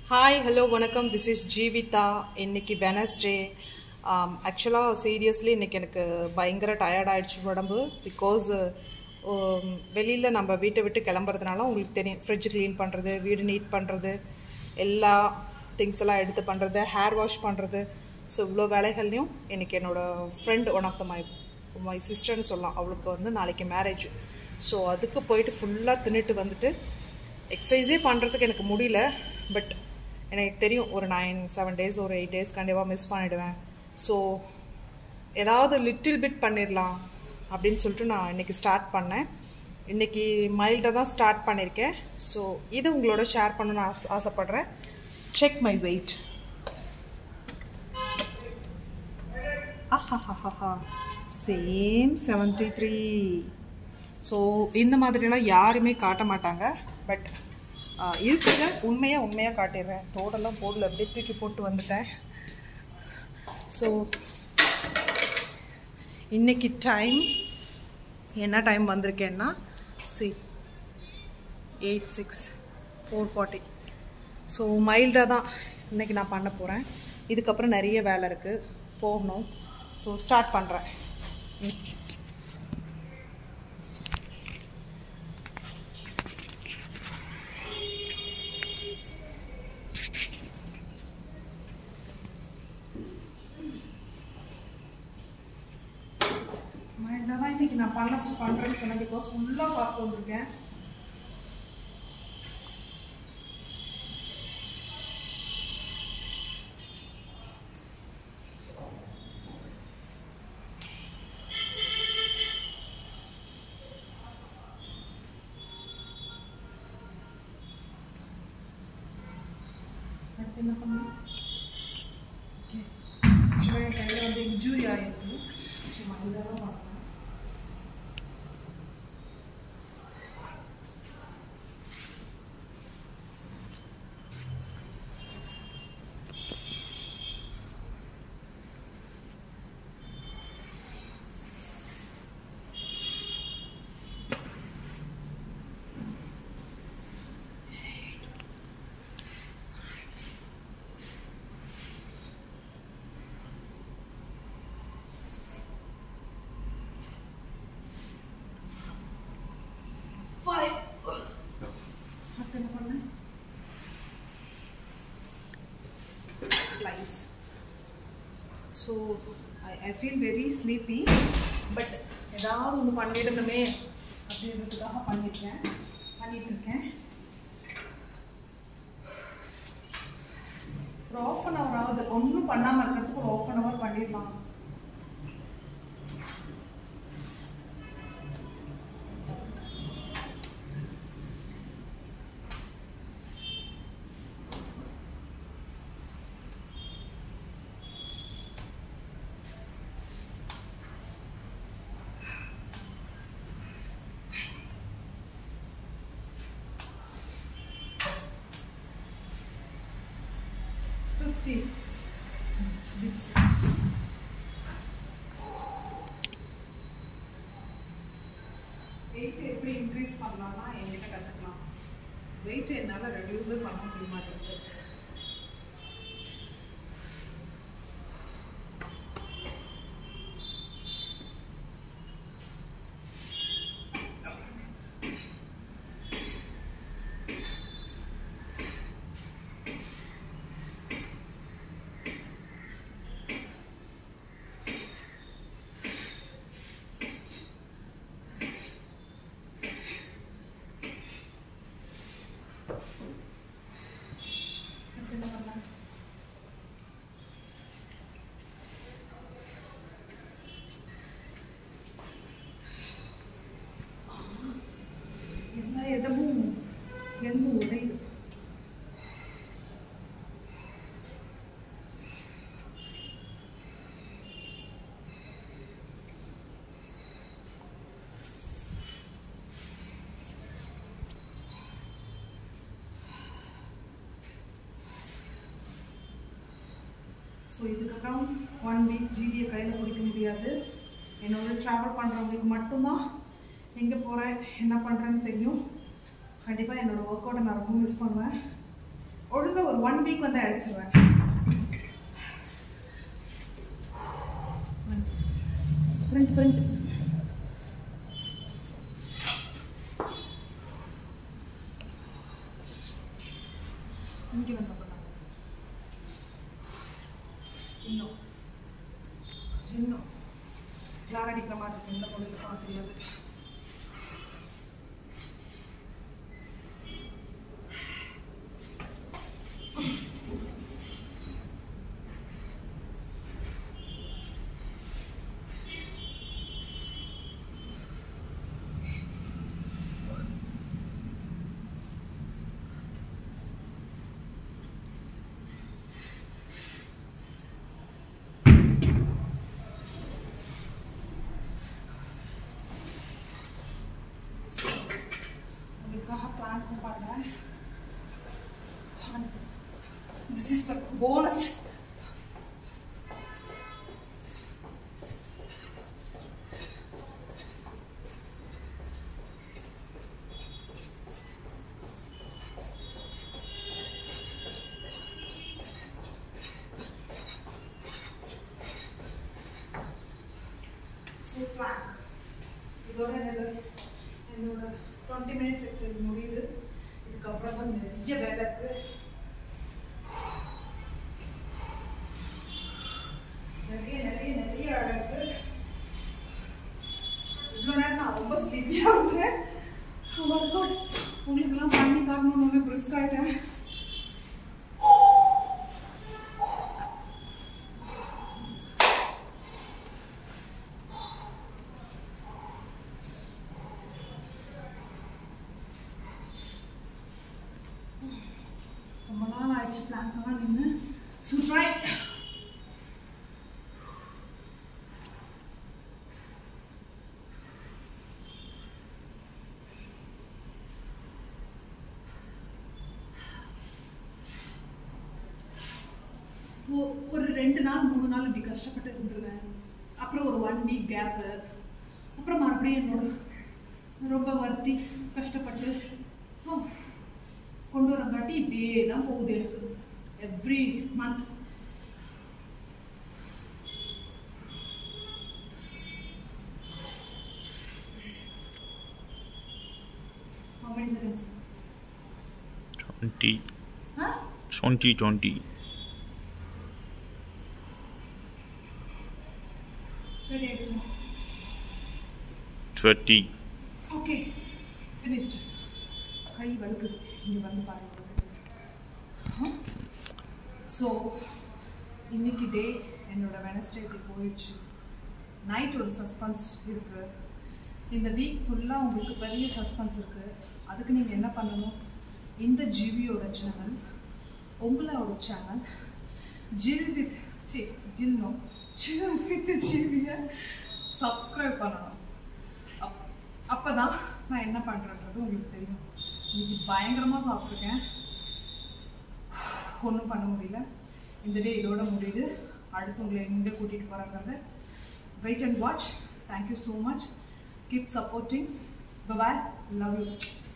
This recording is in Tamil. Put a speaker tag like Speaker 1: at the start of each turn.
Speaker 1: ஹாய் ஹலோ வணக்கம் திஸ் இஸ் ஜீவிதா இன்னைக்கு வெனஸ்டே ஆக்சுவலாக சீரியஸ்லி இன்னைக்கு எனக்கு பயங்கர டயர்ட் ஆயிடுச்சு உடம்பு பிகாஸ் வெளியில் நம்ம வீட்டை விட்டு கிளம்புறதுனால உங்களுக்கு தெரியும் ஃப்ரிட்ஜ் க்ளீன் பண்ணுறது வீடு நீட் பண்ணுறது எல்லா திங்ஸ் எல்லாம் எடுத்து பண்ணுறது ஹேர் வாஷ் பண்ணுறது ஸோ இவ்வளோ வேலைகள்லையும் இன்னைக்கு என்னோட friend one of the my my சிஸ்டர்னு சொல்லலாம் அவளுக்கு வந்து நாளைக்கு மேரேஜ் ஸோ அதுக்கு போயிட்டு ஃபுல்லாக தின்னுட்டு வந்துட்டு எக்ஸசைஸே பண்ணுறதுக்கு எனக்கு முடியல பட் எனக்கு தெரியும் ஒரு நைன் செவன் டேஸ் ஒரு எயிட் டேஸ் கண்டிப்பாக மிஸ் பண்ணிவிடுவேன் ஸோ ஏதாவது லிட்டில் பிட் பண்ணிடலாம் அப்படின்னு சொல்லிட்டு நான் இன்றைக்கி ஸ்டார்ட் பண்ணேன் இன்றைக்கி மைல்டாக தான் ஸ்டார்ட் பண்ணியிருக்கேன் ஸோ இது உங்களோட ஷேர் பண்ணணும்னு ஆசை ஆசைப்பட்றேன் செக் மை வெயிட் ஆஹாஹாஹா சேம் செவன்ட்டி த்ரீ ஸோ இந்த மாதிரிலாம் யாருமே காட்ட மாட்டாங்க பட் இருக்கிறத உண்மையாக உண்மையாக காட்டிடுறேன் தோடெல்லாம் போடல அப்படியே தூக்கி போட்டு வந்துட்டேன் ஸோ இன்னைக்கு டைம் என்ன டைம் வந்திருக்கேன்னா சி eight six four forty so மைல்டாக தான் இன்றைக்கி நான் பண்ண போகிறேன் இதுக்கப்புறம் நிறைய வேலை இருக்குது போகணும் ஸோ ஸ்டார்ட் பண்ணுறேன் மைல்டாக தான் இன்றைக்கி நான் பண்ண பண்ணுறேன்னு சொன்னேன் பிகாஸ் ஃபுல்லாக சாப்பிட்டு வந்திருக்கேன் அடுத்து என்ன பண்ணணும் ஓகே ஆக்சுவலாக என் கையில் வந்து இன்ஜூரி ஆகிருக்கு ஸோ மைல்டாக தான் பார்ப்பேன் five. அடுத்து என்ன பண்ணேன் லைஸ் so I I feel very sleepy but ஏதாவது ஒன்று பண்ணிடணுமே அப்படின்றதுக்காக பண்ணியிருக்கேன் பண்ணிட்டு இருக்கேன் ஒரு ஆஃப் அன் ஹவர் ஆகுது ஒன்றும் பண்ணாமல் இருக்கிறதுக்கு ஒரு ஆஃப் அன் ஹவர் பண்ணிடலாம் ஃபிஃப்டி டிப்ஸ் வெயிட் எப்படி இன்க்ரீஸ் பண்ணலாம்னா என்கிட்ட கற்றுக்கலாம் வெயிட் என்னால் ரெடியூஸும் பண்ண முடிய மாட்டேங்குது அடுத்து என்ன பண்ணலாம் எல்லா இடமும் எலும்பு உடையுது ஸோ இதுக்கப்புறம் ஒன் வீக் ஜிவியை கையில் பிடிக்க முடியாது என்னோட ட்ராவல் பண்ணுறவங்களுக்கு மட்டும்தான் எங்கே போகிறேன் என்ன பண்ணுறேன்னு தெரியும் கண்டிப்பாக என்னோடய ஒர்க் அவுட்டை நான் ரொம்ப மிஸ் பண்ணுவேன் ஒழுங்கா ஒரு ஒன் வீக் வந்து அடிச்சிருவேன் ஃப்ரண்ட் ஃப்ரண்ட் இங்கே வந்து பண்ணலாம் இன்னும் இன்னும் யார் அடிக்கிற மாதிரி இருக்கு இந்த முதல்ல பார்க்க தெரியாது உங்களுக்காக பிளான் பண்ணுறேன் this is bonus so plan இதோட என்னோட என்னோட டுவெண்ட்டி மினிட்ஸ் எக்ஸசைஸ் முடியுது இதுக்கப்புறம் தான் நிறைய வேலை இருக்கு நிறைய நிறைய நிறைய வேலை இருக்கு இவ்வளோ நேரம் நான் ரொம்ப ஸ்லீப்பியாக இருந்தேன் ஒர்க் அவுட் உங்களுக்கெல்லாம் பண்ணி காட்டணும்னு பிரிஸ்க் ஆகிட்டேன் ரொம்ப நாள் ஆயிடுச்சு பிளான்க்கெல்லாம் நின்று சூப்பராய் ஒ- ஒரு ரெண்டு நாள் மூணு நாள் இப்படி கஷ்டப்பட்டு இருந்துருவேன் அப்புறம் ஒரு ஒன் வீக் கேப்பு அப்புறம் மறுபடியும் என்னோட ரொம்ப வருத்தி கஷ்டப்பட்டு ஓ, கொண்டு வரங்காட்டி இப்படியே தான் போகுது எனக்கு every month How many seconds?
Speaker 2: 20,
Speaker 1: Huh?
Speaker 2: 20, 20.
Speaker 1: Ready, ready.
Speaker 2: 30.
Speaker 1: Okay finished கை வலுக்குது இங்கே வந்து பாருங்க ஸோ இன்னைக்கு டே என்னோட வெனஸ்டே இப்படி போயிடுச்சு நைட் ஒரு சஸ்பென்ஸ் இருக்கு இந்த வீக் ஃபுல்லாக உங்களுக்கு பெரிய சஸ்பென்ஸ் இருக்கு அதுக்கு நீங்கள் என்ன பண்ணணும் இந்த ஜிவியோட சேனல் உங்களோட channel chill with C chill no chill with ஜிவியை சப்ஸ்கிரைப் பண்ணணும் அப் அப்போ தான் நான் என்ன பண்ணுறேன்றது உங்களுக்கு தெரியும் இன்னைக்கு பயங்கரமாக சாப்பிட்ருக்கேன் ஒன்றும் பண்ண முடியல இந்த டே இதோட முடியுது அடுத்து உங்களை எங்கே கூட்டிகிட்டு போகிறாங்கிறத wait and watch thank you so much keep supporting bye love you